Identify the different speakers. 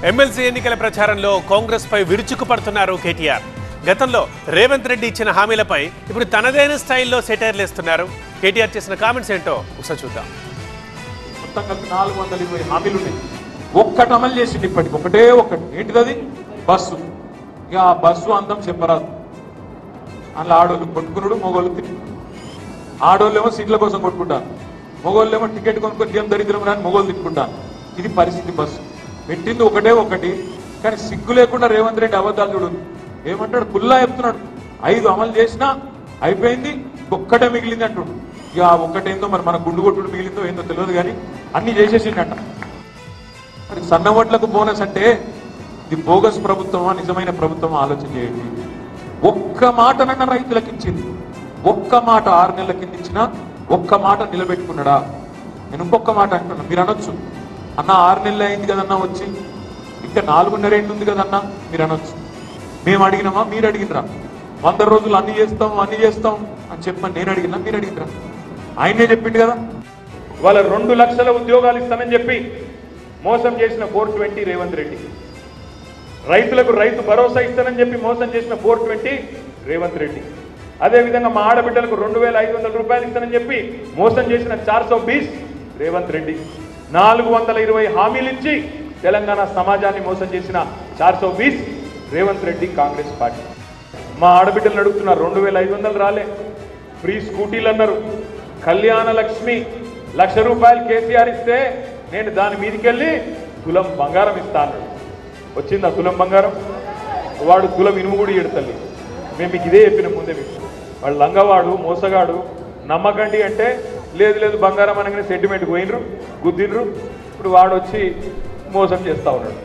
Speaker 1: MLC ఎన్నికల ప్రచారంలో కాంగ్రెస్ పై విరుచుకుపడుతున్నారు కేటీఆర్ గతంలో రేవంత్ రెడ్డి ఇచ్చిన హామీలపై ఇప్పుడు తనదైన స్టైల్లో సెటైర్లు ఇస్తున్నారు కేటీఆర్ చేసిన కామెంట్స్ ఏంటో ఒకసారి చూద్దాం
Speaker 2: మొత్తం కలిపి నాలుగు వందల ఇరవై హామీలు ఉన్నాయి ఒక్కటి అమలు చేసింది ఇప్పటికి ఒకటే ఒకటి ఏంటిది అది బస్సు ఇక ఆ బస్సు అందం చెప్పరాదు అందులో ఆడోళ్ళు కొట్టుకున్నాడు మగోళ్ళు తిరిగి ఆడోళ్ళు ఏమో సీట్ల కోసం కొట్టుకుంటారు మగోళ్ళు ఏమో టికెట్ కొనుక్కొని ఏం దరిద్రం రాని మగోళ్ళు తిట్టుకుంటారు ఇది పరిస్థితి బస్సు పెట్టింది ఒకటే ఒకటి కానీ సిగ్గు లేకుండా రేవంత్ రెడ్డి అబద్ధాలు చూడు ఏమంటాడు కుల్లా చెప్తున్నాడు ఐదు అమలు చేసినా అయిపోయింది ఒక్కటే మిగిలింది అంటుడు ఇక ఆ ఒక్కటేందో మరి మన గుండు కొట్టుడు మిగిలిందో ఏందో తెలియదు కానీ అన్ని చేసేసిండట మరి సన్న ఓట్లకు బోనస్ అంటే ఇది బోగస్ ప్రభుత్వమా నిజమైన ప్రభుత్వమా ఆలోచన చేయండి ఒక్క మాటనన్న రైతులకు ఇచ్చింది ఒక్క మాట ఆరు నెలల కింద ఇచ్చినా ఒక్క మాట నిలబెట్టుకున్నాడా నేను ఇంకొక మాట అంటున్నా మీరు అనొచ్చు అన్న ఆరు నెలలు అయింది కదన్నా వచ్చి ఇంకా నాలుగున్నర ఏంటి ఉంది కదన్నా మీరు అనొచ్చు మేము అడిగినామా మీరు అడిగినరా వంద రోజులు అన్ని చేస్తాం అన్ని చేస్తాం అని చెప్పని నేను అడిగినా మీరు అడిగినరా ఆయనే చెప్పిండు కదా
Speaker 3: వాళ్ళ రెండు లక్షల ఉద్యోగాలు ఇస్తానని చెప్పి మోసం చేసిన ఫోర్ ట్వంటీ రేవంత్ రెడ్డి రైతులకు రైతు భరోసా ఇస్తానని చెప్పి మోసం చేసిన ఫోర్ ట్వంటీ రేవంత్ రెడ్డి అదేవిధంగా మా ఆడబిడ్డలకు రెండు వేల ఐదు వందల రూపాయలు ఇస్తానని చెప్పి మోసం చేసిన చార్ సో బీస్ రేవంత్ రెడ్డి నాలుగు వందల ఇరవై హామీలు ఇచ్చి తెలంగాణ సమాజాన్ని మోసం చేసిన చార్ సో బీస్ రేవంత్ రెడ్డి కాంగ్రెస్ పార్టీ మా ఆడబిడ్డలు అడుగుతున్నారు రెండు వేల ఐదు వందలు రాలే ఫ్రీ స్కూటీలు అన్నారు కళ్యాణ లక్ష్మి లక్ష రూపాయలు కేసీఆర్ ఇస్తే నేను దాని మీదకెళ్ళి తులం బంగారం ఇస్తా అన్నాడు వచ్చిందా తులం బంగారం వాడు తులం ఇనుము కూడా ఇడతల్లి మేము మీకు ఇదే చెప్పిన ముందే మీకు వాడు లంగవాడు మోసగాడు నమ్మకండి అంటే లేదు లేదు బంగారం అనగానే సెంటిమెంట్ పోయినరు గుద్దినరు ఇప్పుడు వాడు వచ్చి మోసం చేస్తా ఉన్నాడు